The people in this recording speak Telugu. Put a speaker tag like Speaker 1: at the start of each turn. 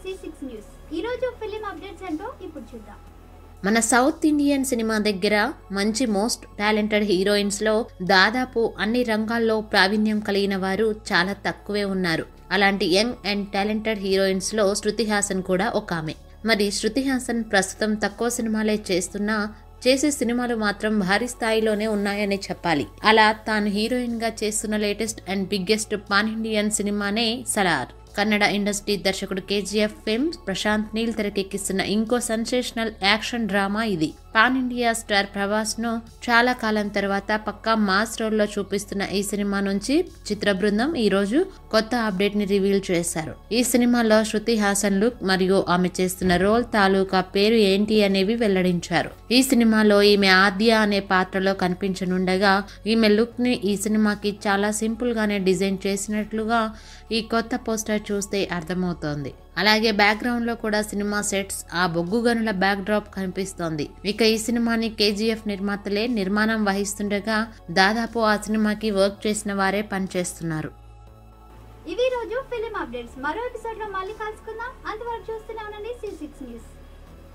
Speaker 1: సి సిక్స్ న్యూస్ ఈ రోజు ఫిలిం అప్డేట్స్ ఏంటో ఇప్పుడు చూద్దాం
Speaker 2: మన సౌత్ ఇండియన్ సినిమా దగ్గర మంచి మోస్ట్ టాలెంటెడ్ హీరోయిన్స్లో దాదాపు అన్ని రంగాల్లో ప్రావీణ్యం కలిగిన వారు చాలా తక్కువే ఉన్నారు అలాంటి యంగ్ అండ్ టాలెంటెడ్ హీరోయిన్స్లో శృతి హాసన్ కూడా ఒక ఆమె మరి శృతి హాసన్ ప్రస్తుతం తక్కువ సినిమాలే చేస్తున్నా చేసే సినిమాలు మాత్రం భారీ స్థాయిలోనే ఉన్నాయని చెప్పాలి అలా తాను హీరోయిన్ గా చేస్తున్న latest and biggest pan Indian సినిమానే సలార్ కన్నడ ఇండస్ట్రీ దర్శకుడు కేజీఎఫ్ ఫిల్మ్స్ ప్రశాంత్ నీల్ తెరకెక్కిస్తున్న ఇంకో సెన్సేషనల్ యాక్షన్ డ్రామా ఇది పాన్ ఇండియా స్టార్ ప్రభాస్ ను చాలా కాలం తర్వాత పక్కా మాస్ రోల్లో చూపిస్తున్న ఈ సినిమా నుంచి చిత్ర బృందం ఈ రోజు కొత్త అప్డేట్ ని రివీల్ చేశారు ఈ సినిమాలో శృతి హాసన్ లుక్ మరియు ఆమె చేస్తున్న రోల్ తాలూకా పేరు ఏంటి అనేవి వెల్లడించారు ఈ సినిమాలో ఈమె ఆద్య అనే పాత్రలో కనిపించనుండగా ఈమె లుక్ ని ఈ సినిమాకి చాలా సింపుల్ గానే డిజైన్ చేసినట్లుగా ఈ కొత్త పోస్టర్ చూస్తే అర్థమవుతోంది అలాగే బ్యాక్గ్రౌండ్ లో కూడా సినిమా సెట్స్ ఆ బొగ్గు గనుల బ్యాక్ డ్రాప్ కనిపిస్తోంది ఇక ఈ సినిమాని కేజీఎఫ్ నిర్మాతలే నిర్మాణం వహిస్తుండగా దాదాపు ఆ సినిమాకి వర్క్ చేసిన వారే పనిచేస్తున్నారు
Speaker 1: ఇవి ఈ రోజు ఫిలిం అప్డేట్స్ మరో ఎపిసోడ్ లో మళ్ళీ కలుసుకుందాం అంతవరకు చూస్తూనే ఉండండి సి సిక్స్ న్యూస్